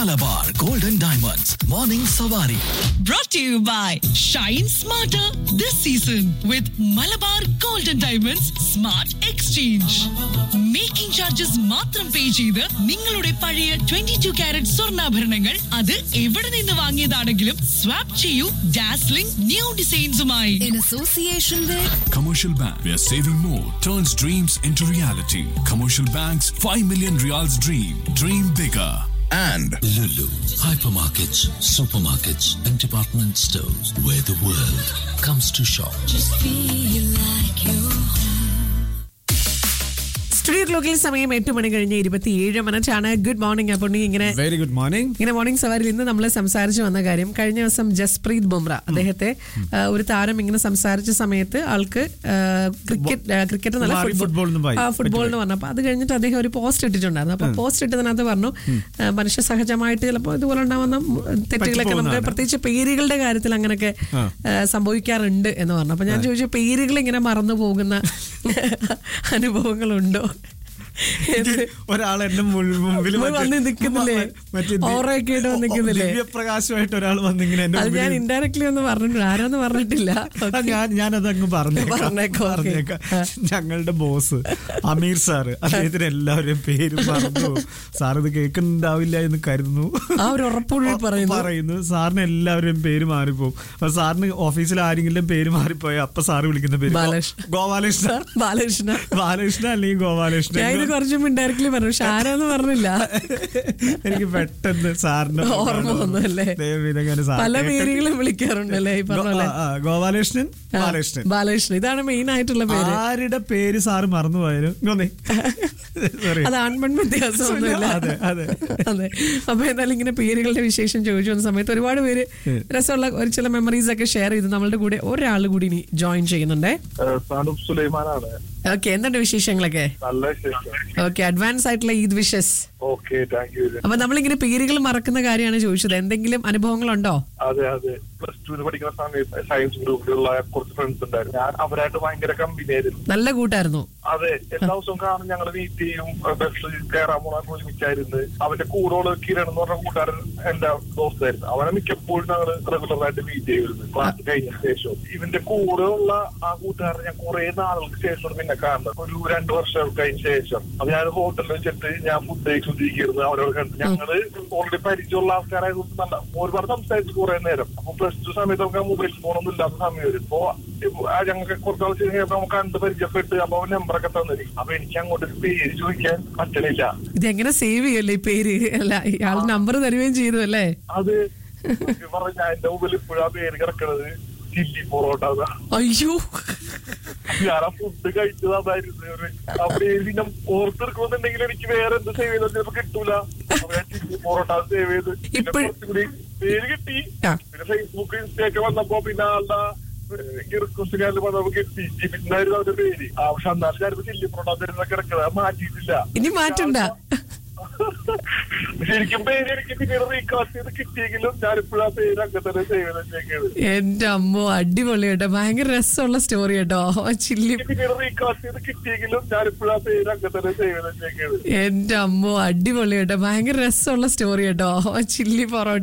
Malabar golden diamonds morning Savari brought to you by Shine Smarter this season with Malabar Golden Diamonds Smart Exchange. Making charges മാത്രം pay ചെയ്ത് നിങ്ങളുടെ പഴയ twenty two carrot സ്വർണ്ണാഭരണങ്ങൾ അത് എവിടെ നിന്ന് വാങ്ങിയതാണെങ്കിലും സ്വാപ്പ് ചെയ്യൂ ഡാസ്ലിംഗ് ന്യൂ ഡിസൈൻസുമായി in association with Commercial Bank, where saving more turns dreams into reality. Commercial Bank's 5 million reals dream. Dream bigger. and Lulu, hypermarkets, supermarkets, and department stores where the world comes to shop. Studio ക്ലോക്കിൽ സമയം എട്ട് മണി കഴിഞ്ഞ് ഇരുപത്തിയേഴ് minute ആണ് good morning അപ്പോൾ നീ ഇങ്ങനെ very good morning ഇങ്ങനെ മോർണിംഗ് സവാരിയിൽ ഇന്ന് നമ്മൾ സംസാരിച്ചു വന്ന കാര്യം കഴിഞ്ഞ ദിവസം ജസ്പ്രീത് ബുംറ അദ്ദേഹത്തെ ആ, ഒരു താരം ഇങ്ങനെ സംസാരിച്ച സമയത്ത് ആൾക്ക് ക്രിക്കറ്റ് ക്രിക്കറ്റ് നല്ല മാറി football എന്ന് പോയി. ഫുട്ബോൾ എന്ന് പറഞ്ഞു അപ്പൊ അത് കഴിഞ്ഞിട്ട് അദ്ദേഹം ഒരു പോസ്റ്റ് ഇട്ടിട്ടുണ്ടായിരുന്നു അപ്പൊ പോസ്റ്റ് ഇട്ടതിനകത്ത് പറഞ്ഞു ആ, മനുഷ്യ സഹജമായിട്ട് ചിലപ്പോൾ ഇതുപോലെ ഉണ്ടാവുന്ന തെറ്റുകളൊക്കെ നമുക്ക് പറ്റിപ്പോകുന്നതാണ്. പ്രത്യേകിച്ച് പേരുകളുടെ കാര്യത്തിൽ അങ്ങനെയൊക്കെ ആ, സംഭവിക്കാറുണ്ട് എന്ന് പറഞ്ഞു അപ്പൊ ഞാൻ ചോദിച്ചു പേരുകൾ ഇങ്ങനെ മറന്നു പോകുന്ന അനുഭവങ്ങളുണ്ടോ എന്ന് ഒരാൾ എന്റെ മുൾ- മുമ്പിൽ മുമ്പിൽ മറ്റേ- വന്ന് നിൽക്കുന്നില്ലേ? മറ്റേ ദി- ഓറയൊക്കെ ഇട്ട് വന്ന് നിൽക്കുന്നില്ലേ? ദിവ്യപ്രകാശമായിട്ട് ഒരാൾ വന്നിങ്ങനെ എന്റെ അത് മുമ്പിൽ ഞാൻ ഇൻഡയറക്ട്ലി ഒന്ന് പറഞ്ഞിട്ടുണ്ട് ആരാന്ന് പറഞ്ഞിട്ടില്ല ആ, ഞാൻ ഞാനത് അങ്ങ് പറഞ്ഞേക്കാം പറഞ്ഞേക്കാം, ഓക്കേ. പറഞ്ഞേക്കാം ഞങ്ങളുടെ ബോസ് അമീർ സാറ് അദ്ദേഹത്തിന് എല്ലാവരുടെയും പേര് പറഞ്ഞു സാർ ഇത് കേൾക്കുന്നുണ്ടാവില്ല എന്ന് കരുതുന്നു ആ ഒരു ഉറപ്പുള്ളിൽ പറയുന്നു. പറയുന്നു സാറിന് എല്ലാവരുടെയും പേര് മാറിപ്പോവും അപ്പൊ സാറിന് ഓഫീസിൽ ആരെങ്കിലും പേര് മാറിപ്പോയ അപ്പൊ സാറ് വിളിക്കുന്ന പേര് ബാലകൃഷ്ണൻ. ഗോപാലകൃഷ്ണ ബാലകൃഷ്ണ ബാലകൃഷ്ണ അല്ലെങ്കിൽ ഞാൻ ഇത് ഗോപാലകൃഷ്ണൻ കുറച്ചും ഇൻഡയറക്ട്ലി പറഞ്ഞു പക്ഷെ ആരാന്ന് പറഞ്ഞില്ല എനിക്ക് പെട്ടെന്ന് സാറിന് ഓർമ്മ വന്നല്ലേ ദയവ് ചെയ്ത് അങ്ങനെ സാർ പല കേൾക്കട്ടെ. പേരുകളും വിളിക്കാറുണ്ടല്ലേ ഈ പറഞ്ഞ പോലെ ഗോ- ആ, ആ, ഗോപാലകൃഷ്ണൻ ആ, ബാലകൃഷ്ണൻ ബാലകൃഷ്ണൻ ഇതാണ് മെയിൻ ആയിട്ടുള്ള പേര് ആരുടെ പേര് സാറ് മറന്നുപോയാലും ഇങ്ങൊന്നേ Sorry. അത് ആൺപെൺ വ്യത്യാസമൊന്നുമില്ല അതെ അതെ അതെ അപ്പൊ എന്തായാലും ഇങ്ങനെ പേരുകളുടെ വിശേഷം ചോദിച്ചു വന്ന സമയത്ത് ഒരുപാട് പേര് രസമുള്ള ഒരു ചില മെമ്മറീസ് ഒക്കെ ഷെയർ ചെയ്ത് നമ്മളുടെ കൂടെ ഒരാൾ കൂടി ഇനി ജോയിൻ ചെയ്യുന്നുണ്ടേ സാനുബ് സുലൈമാനാണ് ഓക്കെ എന്തുണ്ട് വിശേഷങ്ങളൊക്കെ നല്ല വിശേഷം ഓക്കെ അഡ്വാൻസ് ആയിട്ടുള്ള Eid wishes okay thank you അപ്പൊ നമ്മളിങ്ങനെ പേരുകൾ മറക്കുന്ന കാര്യമാണ് ചോദിച്ചത് എന്തെങ്കിലും അനുഭവങ്ങളുണ്ടോ അതെ അതെ പ്ലസ് ടുവിന് പഠിക്കുന്ന സമയത്ത് സയൻസ് ഗ്രൂപ്പിലുള്ള കുറച്ച് ഫ്രണ്ട്സ് ഉണ്ടായിരുന്നു ഞാൻ അവരായിട്ട് ഭയങ്കര കമ്പനി ആയിരുന്നു നല്ല കൂട്ടായിരുന്നു അതെ എല്ലാ ദിവസവും കാണും ഞങ്ങൾ മീറ്റ് ചെയ്യും ബസ് കയറാൻ പോണ ഒരുമിച്ചായിരുന്നു അവന്റെ കൂടെ കിരൺ എന്ന് പറഞ്ഞ കൂട്ടുകാരൻ എന്റെ ദോസ്തായിരുന്നു അവനെ മിക്കപ്പോഴും ഞങ്ങൾ റെഗുലർ ആയിട്ട് മീറ്റ് ചെയ്യുമായിരുന്നു ക്ലാസ് കഴിഞ്ഞ ശേഷം ഇവന്റെ കൂടെ ഉള്ള ആ കൂട്ടുകാരൻ ഞാൻ കുറെ നാളുകൾക്ക് ശേഷം പിന്നെ കാണുന്നത് ഒരു രണ്ടു വർഷം കഴിഞ്ഞ ശേഷം അപ്പൊ ഞാൻ ഹോട്ടലിൽ വെച്ചിട്ട് ഞാൻ ഫുഡ് കഴിച്ചുകൊണ്ടിരിക്കുന്നത് അവരോട് കണ്ടു ഞങ്ങള് ഓൾറെഡി പരിചയമുള്ള ആൾക്കാരായതുകൊണ്ട് നല്ല ഒരുപാട് സംസാരിച്ചു കുറെ നേരം അപ്പൊ പ്ലസ് ടു സമയത്ത് നമുക്ക് മൊബൈൽ ഫോണൊന്നും ഇല്ലാത്ത സമയം വരും അപ്പൊ ആ ഞങ്ങൾക്ക് കുറച്ച് ആൾ കഴിഞ്ഞപ്പോ നമുക്ക് കണ്ട് പരിചയപ്പെട്ട് അപ്പൊ അവൻ നമ്പറൊക്കെ തന്നിരി അപ്പൊ എനിക്ക് അങ്ങോട്ട് ഒരു പേര് ചോദിക്കാൻ പറ്റണില്ല ഇതെങ്ങനെ സേവ് ചെയ്യല്ലേ ഈ പേര് അല്ല ഇയാൾ നമ്പർ തരുകയും ചെയ്തു അല്ലേ അത് പറഞ്ഞ എന്റെ മുമ്പിൽ ഇപ്പോഴും ആ പേര് കിടക്കണത് ചില്ലി പൊറോട്ട അതാ. അയ്യോ ഞാൻ ആ ഫുഡ് കഴിച്ചത് അതായിരുന്നു ഒരു ആ പേര് പിന്നെ ഓർത്തെടുക്കണമെന്നുണ്ടെങ്കിൽ എനിക്ക് വേറെ എന്ത് സേവ് ചെയ്താൽ ചിലപ്പോ കിട്ടൂല അപ്പൊ ഞാൻ ചില്ലി പൊറോട്ട സേവ് ചെയ്ത് പിന്നെ ഇപ്പഴ്- കുറച്ചുകൂടി പേര് കിട്ടി ആ. പിന്നെ ഫേസ്ബുക്ക് ഇൻസ്റ്റയൊക്കെ വന്നപ്പോ പിന്നെ ആളുടെ റിക്വസ്റ്റ് കാര്യം വന്നപ്പോ കിട്ടി ജിബിന്നായിരുന്നു അവന്റെ പേര് ആ പക്ഷെ എന്നാലും ഞാനിപ്പോ ചില്ലി പൊറോട്ട തരുന്ന കിടക്കുന്നത് അത് മാറ്റിയിട്ടില്ല ഇനി മാറ്റണ്ട ശരിക്കും പേര് എനിക്ക് പിന്നീട് റീകാസ്റ്റ് ചെയ്ത് കിട്ടിയെങ്കിലും ഞാനിപ്പോഴും ആ പേര് അങ്ങനെ തന്നെ സേവ് ചെയ്ത് വെച്ചേക്കാണ് എന്റെ അമ്മോ അടിപൊളി കേട്ടോ ഭയങ്കര രസമുള്ള സ്റ്റോറി കേട്ടോ ചില്ലി എനിക്ക് പിന്നീട് റീകാസ്റ്റ് ചെയ്ത് കിട്ടിയെങ്കിലും ഞാനിപ്പോഴും ആ പേര് അങ്ങനെ തന്നെ സേവ് ചെയ്ത് വെച്ചേക്കാണ് എന്റെ അമ്മോ അടിപൊളി കേട്ടോ ഭയങ്കര രസമുള്ള സ്റ്റോറി കേട്ടോ ചില്ലി പൊറോട്ട